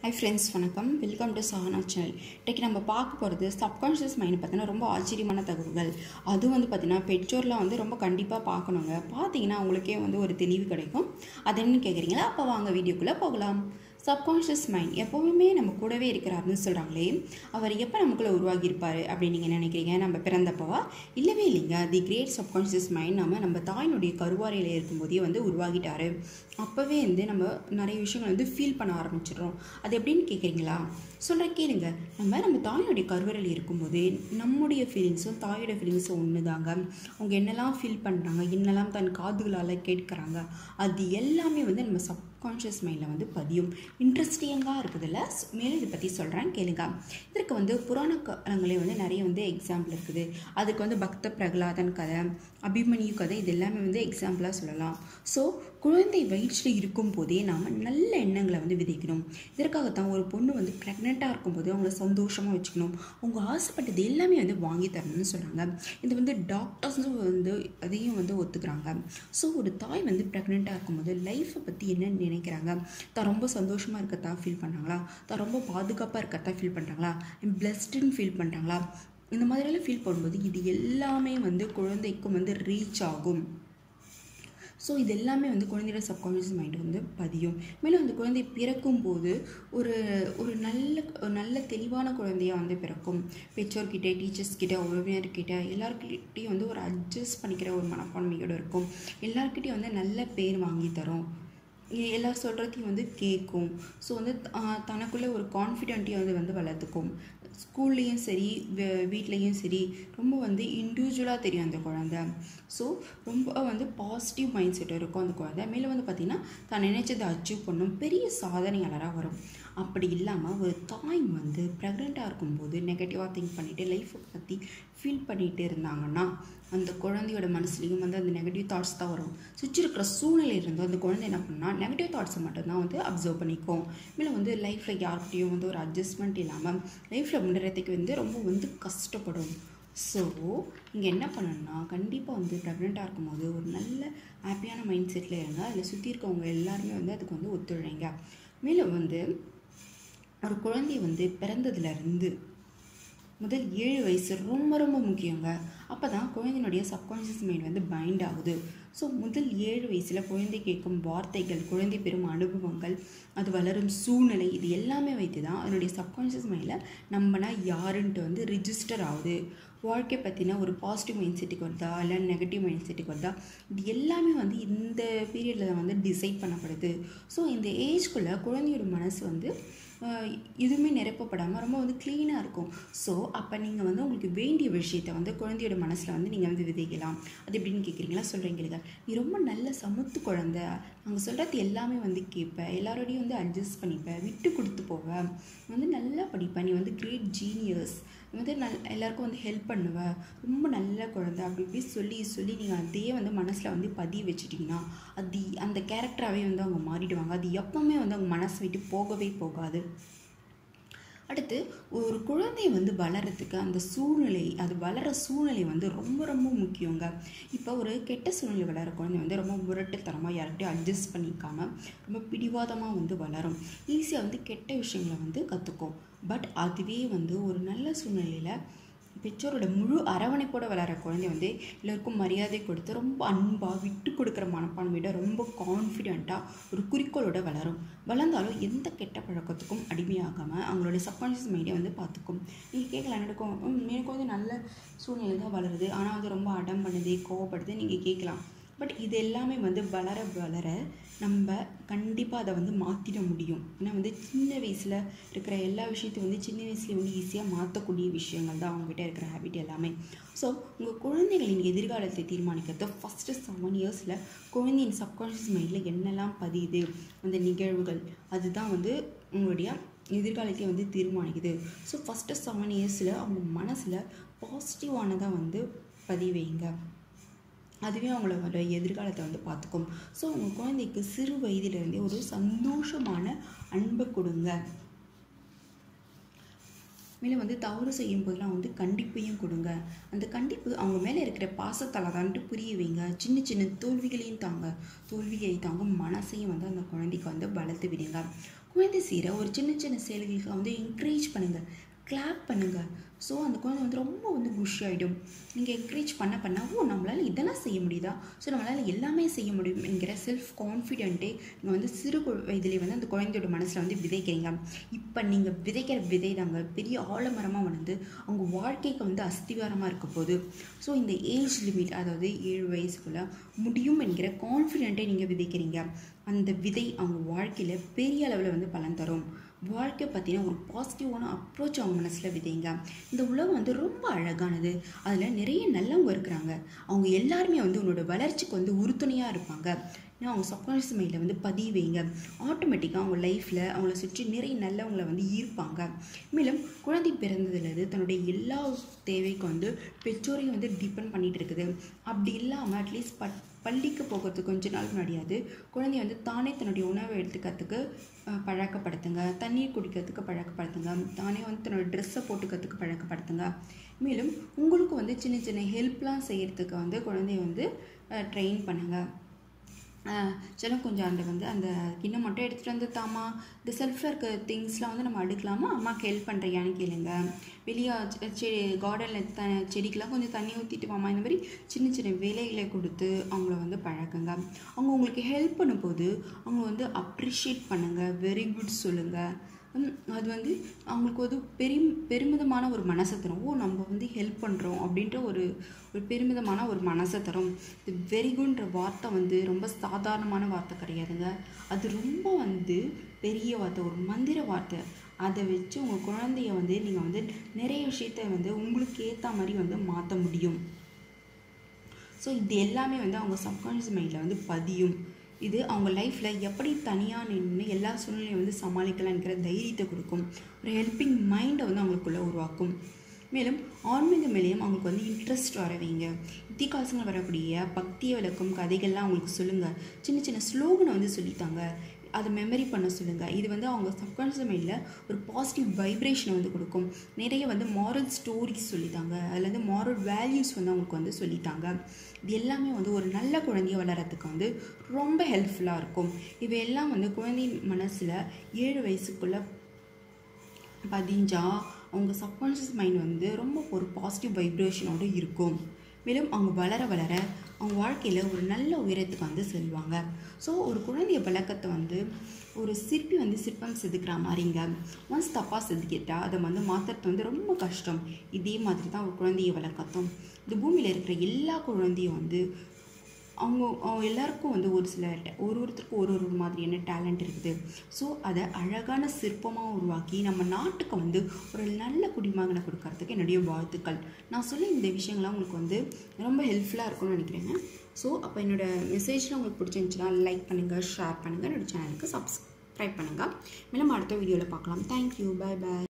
high friends வணக்கம் welcome to Sahana channel இன்றைக்கி நம்ம பார்க்க போகிறது சப்கான்ஷியஸ் மைண்ட் பார்த்தீங்கன்னா ரொம்ப ஆச்சரியமான தகவல்கள் அதுவும் வந்து பார்த்திங்கன்னா பெற்றோர்லாம் வந்து ரொம்ப கண்டிப்பாக பார்க்கணுங்க பார்த்தீங்கன்னா அவங்களுக்கே வந்து ஒரு தெளிவு கிடைக்கும் அது என்னன்னு கேட்குறீங்களா அப்போ வாங்க வீடியோக்குள்ளே போகலாம் சப்கான்ஷியஸ் மைண்ட் எப்போவுமே நம்ம கூடவே இருக்கிறாருன்னு சொல்கிறாங்களே அவர் எப்போ நமக்குள்ளே உருவாகியிருப்பார் அப்படின்னு நீங்கள் நினைக்கிறீங்க நம்ம பிறந்தப்பவா இல்லவே இல்லைங்க தி கிரேட் சப்கான்ஷியஸ் மைண்ட் நம்ம நம்ம தாயினுடைய கருவாரையில் இருக்கும்போதே வந்து உருவாகிட்டாரு அப்போவே வந்து நம்ம நிறைய விஷயங்கள் வந்து ஃபீல் பண்ண ஆரம்பிச்சிடுறோம் அது எப்படின்னு கேட்குறீங்களா சொல்கிற கேளுங்க நம்ம நம்ம தாயினுடைய கருவறையில் இருக்கும்போது நம்முடைய ஃபீலிங்ஸும் தாயோட ஃபீலிங்ஸும் ஒன்று தாங்க அவங்க என்னெல்லாம் ஃபீல் பண்ணுறாங்க என்னெல்லாம் தன் காதுகளால் கேட்குறாங்க அது எல்லாமே வந்து நம்ம சப்கான்ஷியஸ் மைண்டில் வந்து பதியும் இன்ட்ரெஸ்டிங்காக இருக்குதுல்ல மேலும் இதை பற்றி சொல்கிறேன் கேளுங்க இதற்கு வந்து புராண காலங்களே வந்து நிறைய வந்து எக்ஸாம்பிள் இருக்குது அதுக்கு வந்து பக்த பிரகலாதன் கதை அபிமன்யு கதை இது எல்லாமே வந்து எக்ஸாம்பிளாக சொல்லலாம் ஸோ குழந்தை வயிற்றில் இருக்கும் போதே நாம் நல்ல எண்ணங்களை வந்து விதைக்கணும் இதற்காகத்தான் ஒரு பொண்ணு வந்து ப்ரெக்னெண்ட்டாக இருக்கும்போது அவங்கள சந்தோஷமாக வச்சுக்கணும் அவங்க ஆசைப்பட்டது எல்லாமே வந்து வாங்கி தரணும்னு சொல்கிறாங்க இது வந்து டாக்டர்ஸும் வந்து அதையும் வந்து ஒத்துக்கிறாங்க ஸோ ஒரு தாய் வந்து ப்ரெக்னெண்ட்டாக இருக்கும்போது லைஃப்பை பற்றி என்ன நினைக்கிறாங்க தான் ரொம்ப சந்தோஷமாக இருக்கத்தான் ஃபீல் பண்ணுறாங்களா தான் ரொம்ப பாதுகாப்பாக இருக்கத்தான் ஃபீல் பண்ணுறாங்களா பிளஸ்டுன்னு ஃபீல் பண்ணுறாங்களா இந்த மாதிரியெல்லாம் ஃபீல் பண்ணும்போது இது எல்லாமே வந்து குழந்தைக்கும் வந்து ரீச் ஆகும் ஸோ இது எல்லாமே வந்து குழந்தையோட சப்கான்ஷியஸ் மைண்ட் வந்து பதியும் மேலும் அந்த குழந்தை பிறக்கும் போது ஒரு ஒரு நல்ல ஒரு நல்ல தெளிவான குழந்தையாக வந்து பிறக்கும் பெற்றோர்கிட்ட டீச்சர்ஸ்கிட்ட உறவினர்கிட்ட எல்லாருக்கிட்டையும் வந்து ஒரு அட்ஜஸ்ட் பண்ணிக்கிற ஒரு மனப்பான்மையோடு இருக்கும் எல்லாருக்கிட்டையும் வந்து நல்ல பேர் வாங்கி தரும் எல்லாரும் சொல்கிறதையும் வந்து கேட்கும் ஸோ வந்து தனக்குள்ளே ஒரு கான்ஃபிடென்ட்டையும் வந்து வந்து வளர்த்துக்கும் ஸ்கூல்லேயும் சரி வீட்லேயும் சரி ரொம்ப வந்து இண்டிவிஜுவலாக தெரியும் அந்த குழந்த ஸோ ரொம்ப வந்து பாசிட்டிவ் மைண்ட் செட் இருக்கும் அந்த குழந்தை மேலே வந்து பார்த்திங்கன்னா தான் நினைச்சதை அச்சீவ் பண்ணும் பெரிய சாதனையாளராக வரும் அப்படி இல்லாமல் ஒரு தாய் வந்து ப்ரெக்னெண்ட்டாக இருக்கும்போது நெகட்டிவாக திங்க் பண்ணிவிட்டு லைஃப்பை பற்றி ஃபீல் பண்ணிகிட்டு இருந்தாங்கன்னா அந்த குழந்தையோட மனசுலேயும் வந்து அந்த நெகட்டிவ் தாட்ஸ் தான் வரும் சுற்றி இருக்கிற சூழ்நிலை இருந்தோ அந்த குழந்தை என்ன பண்ணால் நெகட்டிவ் தாட்ஸை மட்டும்தான் வந்து அப்சர்வ் பண்ணிக்கும் மேலே வந்து லைஃப்பில் யார்கிட்டையும் வந்து ஒரு அட்ஜஸ்ட்மெண்ட் இல்லாமல் லைஃப்பில் முன்னேறதுக்கு வந்து ரொம்ப வந்து கஷ்டப்படும் ஸோ இங்கே என்ன பண்ணணும்னா கண்டிப்பாக வந்து ப்ரெக்னெண்ட்டாக இருக்கும்போது ஒரு நல்ல ஹாப்பியான மைண்ட் செட்டில் இருங்க அதில் சுற்றி இருக்கவங்க எல்லாருமே வந்து அதுக்கு வந்து ஒத்துழைங்க மேலும் வந்து ஒரு குழந்தை வந்து பிறந்ததுலேருந்து முதல் ஏழு வயசு ரொம்ப ரொம்ப முக்கியங்க அப்போ தான் குழந்தையினுடைய சப்கான்ஷியஸ் மைண்ட் வந்து பைண்ட் ஆகுது ஸோ முதல் ஏழு வயசில் குழந்தை கேட்கும் வார்த்தைகள் குழந்தை பெறும் அனுபவங்கள் அது வளரும் சூழ்நிலை இது எல்லாமே வைத்து தான் அதனுடைய சப்கான்ஷியஸ் மைண்டில் நம்மனா யாருன்ட்டு வந்து ரிஜிஸ்டர் ஆகுது வாழ்க்கை பற்றின ஒரு பாசிட்டிவ் மைண்ட் செட்டுக்கு வருதா இல்லை நெகட்டிவ் மைண்ட் செட்டுக்கு வருதா இது எல்லாமே வந்து இந்த பீரியடில் வந்து டிசைட் பண்ணப்படுது ஸோ இந்த ஏஜ்குள்ளே குழந்தையோட மனசு வந்து எதுவுமே நிரப்பப்படாமல் ரொம்ப வந்து க்ளீனாக இருக்கும் ஸோ அப்போ நீங்கள் வந்து உங்களுக்கு வேண்டிய விஷயத்தை வந்து குழந்தையோட மனசில் வந்து நீங்கள் வந்து விதைக்கலாம் அது எப்படின்னு கேட்குறீங்களா சொல்கிறீங்க நீ ரொம்ப நல்ல சமத்து குழந்த நாங்கள் சொல்கிறது எல்லாமே வந்து கேட்பேன் எல்லாரோடையும் வந்து அட்ஜஸ்ட் பண்ணிப்பேன் விட்டு கொடுத்து போவேன் வந்து நல்லா படிப்பேன் நீ வந்து கிரேட் ஜீனியர்ஸ் வந்து நல் எல்லாருக்கும் வந்து ஹெல்ப் பண்ணுவேன் ரொம்ப நல்ல குழந்தை அப்படி இப்படி சொல்லி சொல்லி நீங்கள் அதையே வந்து மனசில் வந்து பதிய வச்சுட்டிங்கன்னா அது அந்த கேரக்டராகவே வந்து அவங்க மாறிடுவாங்க அது எப்போவுமே வந்து அவங்க மனசை விட்டு போகவே போகாது அடுத்து ஒரு குழந்தை வந்து வளர்கிறதுக்கு அந்த சூழ்நிலை அது வளர சூழ்நிலை வந்து ரொம்ப ரொம்ப முக்கியங்க இப்போ ஒரு கெட்ட சூழ்நிலை வளர குழந்தை வந்து ரொம்ப முரட்டுத்தனமாக யார்கிட்டையும் அட்ஜஸ்ட் பண்ணிக்காம ரொம்ப பிடிவாதமாக வந்து வளரும் ஈஸியாக வந்து கெட்ட விஷயங்களை வந்து கற்றுக்கும் பட் அதுவே வந்து ஒரு நல்ல சூழ்நிலையில் பெற்றோரோட முழு அரவணைப்போட வளர குழந்தை வந்து எல்லோருக்கும் மரியாதை கொடுத்து ரொம்ப அன்பாக விட்டு கொடுக்குற மனப்பான்மையோட ரொம்ப கான்ஃபிடெண்ட்டாக ஒரு குறிக்கோளோட வளரும் வளர்ந்தாலும் எந்த கெட்ட பழக்கத்துக்கும் அடிமையாகாமல் அவங்களோட சப்கான்ஷியஸ் மைண்டை வந்து பார்த்துக்கும் நீங்கள் கேட்கலாம் நடக்கும் எனக்கு வந்து நல்ல சூழ்நிலை தான் வளருது ஆனால் வந்து ரொம்ப அடம் பண்ணுது கோவப்படுது நீங்கள் கேட்கலாம் பட் இது எல்லாமே வந்து வளர வளர நம்ம கண்டிப்பாக அதை வந்து மாற்றிட முடியும் ஏன்னா வந்து சின்ன வயசில் இருக்கிற எல்லா விஷயத்தையும் வந்து சின்ன வயசுலேயே வந்து ஈஸியாக மாற்றக்கூடிய விஷயங்கள் தான் அவங்ககிட்ட இருக்கிற ஹேபிட் எல்லாமே ஸோ உங்கள் குழந்தைகளின் எதிர்காலத்தை தீர்மானிக்கிறது ஃபஸ்ட்டு செவன் இயர்ஸில் குழந்தையின் சப்கான்ஷியஸ் மைண்டில் என்னெல்லாம் பதியுது அந்த நிகழ்வுகள் அதுதான் வந்து உங்களுடைய எதிர்காலத்தை வந்து தீர்மானிக்குது ஸோ ஃபஸ்ட்டு செவன் இயர்ஸில் அவங்க மனசில் பாசிட்டிவானதாக வந்து பதிவைங்க அதுவே அவங்களோட எதிர்காலத்தை வந்து பார்த்துக்கும் ஸோ உங்கள் குழந்தைக்கு சிறு வயதிலிருந்தே ஒரு சந்தோஷமான அன்பை கொடுங்க மேலே வந்து தவறு செய்யும் போதெல்லாம் வந்து கண்டிப்பையும் கொடுங்க அந்த கண்டிப்பு அவங்க மேலே இருக்கிற பாசத்தால் தான்ட்டு புரிய வைங்க சின்ன சின்ன தோல்விகளையும் தாங்க தோல்விகளை தாங்க மனசையும் வந்து அந்த குழந்தைக்கு வந்து வளர்த்து விடுங்க குழந்தை செய்கிற ஒரு சின்ன சின்ன செயல்களுக்கு வந்து என்கரேஜ் பண்ணுங்கள் கிளாப் பண்ணுங்கள் ஸோ அந்த குழந்தை வந்து ரொம்ப வந்து குஷ் ஆகிடும் நீங்கள் என்கரேஜ் பண்ண பண்ண ஓ நம்மளால் இதெல்லாம் செய்ய முடியுதா ஸோ நம்மளால் எல்லாமே செய்ய முடியும் என்கிற செல்ஃப் கான்ஃபிடென்ட்டே நீங்கள் வந்து சிறு கு- வயதிலே வந்து அந்த குழந்தையோட மனசில் வந்து விதைக்கிறீங்க இப்போ நீங்கள் விதைக்கிற விதை தாங்க பெரிய ஆலமரமாக வளர்ந்து அவங்க வாழ்க்கைக்கு வந்து அஸ்திவாரமாக இருக்க போகுது ஸோ இந்த ஏஜ் லிமிட் அதாவது ஏழு வயசுக்குள்ளே முடியும் என்கிற கான்ஃபிடென்ட்டை நீங்கள் விதைக்கிறீங்க அந்த விதை அவங்க வாழ்க்கையில் பெரிய அளவில் வந்து பலன் தரும் வாழ்க்கை பார்த்தீங்கன்னா ஒரு பாசிட்டிவான அப்ரோச் அவங்க மனசில் விதைங்க இந்த உலகம் வந்து ரொம்ப அழகானது அதில் நிறைய நல்லவங்க இருக்கிறாங்க அவங்க எல்லாருமே வந்து உன்னோட வளர்ச்சிக்கு வந்து உறுதுணையாக இருப்பாங்க ஏன்னா அவங்க சப்கான்ஷியஸ் மைண்டில் வந்து பதிய வைங்க ஆட்டோமேட்டிக்காக அவங்க லைஃப்பில் அவங்கள சுற்றி நிறைய நல்லவங்களை வந்து ஈர்ப்பாங்க மேலும் குழந்தை பிறந்ததுலேருந்து தன்னுடைய எல்லா தேவைக்கும் வந்து பெற்றோரையும் வந்து டிபெண்ட் பண்ணிட்டு இருக்குது அப்படி இல்லாமல் அட்லீஸ்ட் பட் பள்ளிக்கு போகிறதுக்கு கொஞ்ச நாள் முன்னாடியாவது குழந்தைய வந்து தானே தன்னுடைய உணவை எடுத்துக்கிறதுக்கு அஹ், பழக்கப்படுத்துங்க தண்ணீர் குடிக்கிறதுக்கு பழக்கப்படுத்துங்க தானே வந்து தன்னோட ட்ரெஸ்ஸை போட்டுக்கிறதுக்கு பழக்கப்படுத்துங்க மேலும் உங்களுக்கும் வந்து சின்ன சின்ன ஹெல்ப்லாம் செய்கிறதுக்கு வந்து குழந்தைய வந்து ட்ரெயின் பண்ணுங்கள் சிலம் கொஞ்சம் அந்த வந்து அந்த கிண்ணம் மட்டும் எடுத்துகிட்டு வந்து தாமா இந்த செல்ஃபில் இருக்க திங்ஸ்லாம் வந்து நம்ம அடுக்கலாமா அம்மாக்கு ஹெல்ப் பண்ணுறியான்னு கேளுங்க வெளியே செடி கார்டனில் த செடிக்கெலாம் கொஞ்சம் தண்ணி ஊற்றிட்டு வாமா இந்த மாதிரி சின்ன சின்ன வேலைகளை கொடுத்து அவங்கள வந்து பழக்குங்க அவங்க உங்களுக்கு ஹெல்ப் பண்ணும்போது அவங்க வந்து அப்ரிஷியேட் பண்ணுங்கள் வெரி குட் சொல்லுங்கள் ம், அது வந்து அவங்களுக்கு ஒரு பெரும் பெருமிதமான ஒரு மனசை தரும் ஓ நம்ம வந்து ஹெல்ப் பண்ணுறோம் அப்படின்ற ஒரு ஒரு பெருமிதமான ஒரு மனசை தரும் இது வெரி குட்ன்ற வார்த்தை வந்து ரொம்ப சாதாரணமான வார்த்தை கிடையாதுங்க அது ரொம்ப வந்து பெரிய வார்த்தை ஒரு மந்திர வார்த்தை அதை வச்சு உங்கள் குழந்தைய வந்து நீங்கள் வந்து நிறைய விஷயத்த வந்து உங்களுக்கு ஏற்ற மாதிரி வந்து மாற்ற முடியும் ஸோ இது எல்லாமே வந்து அவங்க சப்கான்ஷியஸ் மைண்டில் வந்து பதியும் இது அவங்க லைஃப்பில் எப்படி தனியாக நின்று எல்லா சூழ்நிலையும் வந்து சமாளிக்கலாம்ங்கிற தைரியத்தை கொடுக்கும் ஒரு ஹெல்பிங் மைண்டை வந்து அவங்களுக்குள்ளே உருவாக்கும் மேலும் ஆன்மீக மேலேயும் அவங்களுக்கு வந்து இன்ட்ரெஸ்ட் வர வைங்க இத்திகாசங்கள் வரக்கூடிய பக்திய விளக்கும் கதைகள்லாம் அவங்களுக்கு சொல்லுங்கள் சின்ன சின்ன ஸ்லோகனை வந்து சொல்லித்தாங்க அதை மெமரி பண்ண சொல்லுங்கள் இது வந்து அவங்க சப்கான்ஷியஸ் மைண்டில் ஒரு பாசிட்டிவ் வைப்ரேஷனை வந்து கொடுக்கும் நிறைய வந்து மாரல் ஸ்டோரிஸ் சொல்லித்தாங்க அதில் வந்து மாரல் வேல்யூஸ் வந்து அவங்களுக்கு வந்து சொல்லித்தாங்க இது எல்லாமே வந்து ஒரு நல்ல குழந்தைய வளர்கிறதுக்கு வந்து ரொம்ப ஹெல்ப்ஃபுல்லாக இருக்கும் இவையெல்லாம் வந்து குழந்தையின் மனசில் ஏழு வயசுக்குள்ளே பதிஞ்சா அவங்க சப்கான்ஷியஸ் மைண்ட் வந்து ரொம்ப ஒரு பாசிட்டிவ் வைப்ரேஷனோடு இருக்கும் மேலும் அவங்க வளர வளர அவங்க வாழ்க்கையில் ஒரு நல்ல உயரத்துக்கு வந்து செல்வாங்க ஸோ ஒரு குழந்தைய பழக்கத்தை வந்து ஒரு சிற்பி வந்து சிற்பம் செதுக்கிற மாதிரிங்க ஒன்ஸ் தப்பாக செதுக்கிட்டா அதை வந்து மாற்றுறது வந்து ரொம்ப கஷ்டம் இதே மாதிரி தான் ஒரு குழந்தைய வளர்க்கத்தும் இந்த பூமியில் இருக்கிற எல்லா குழந்தையும் வந்து அவங்க அவங்க எல்லாருக்கும் வந்து ஒரு சில ta- ஒரு ஒருத்தருக்கும் ஒரு ஒரு மாதிரியான டேலண்ட் இருக்குது ஸோ அதை அழகான சிற்பமாக உருவாக்கி நம்ம நாட்டுக்கு வந்து ஒரு நல்ல குடிமகனை கொடுக்கறதுக்கு என்னுடைய வாழ்த்துக்கள் நான் சொல்ல இந்த விஷயங்கள்லாம் உங்களுக்கு வந்து ரொம்ப ஹெல்ப்ஃபுல்லாக இருக்கும்னு நினைக்கிறேங்க ஸோ அப்போ என்னோட மெசேஜ்லாம் உங்களுக்கு பிடிச்சிருந்துச்சுன்னா லைக் பண்ணுங்கள் ஷேர் பண்ணுங்கள் என்னோட சேனலுக்கு சப்ஸ்கிரைப் பண்ணுங்கள் மேலும் அடுத்த வீடியோவில் பார்க்கலாம் தேங்க்யூ பை பை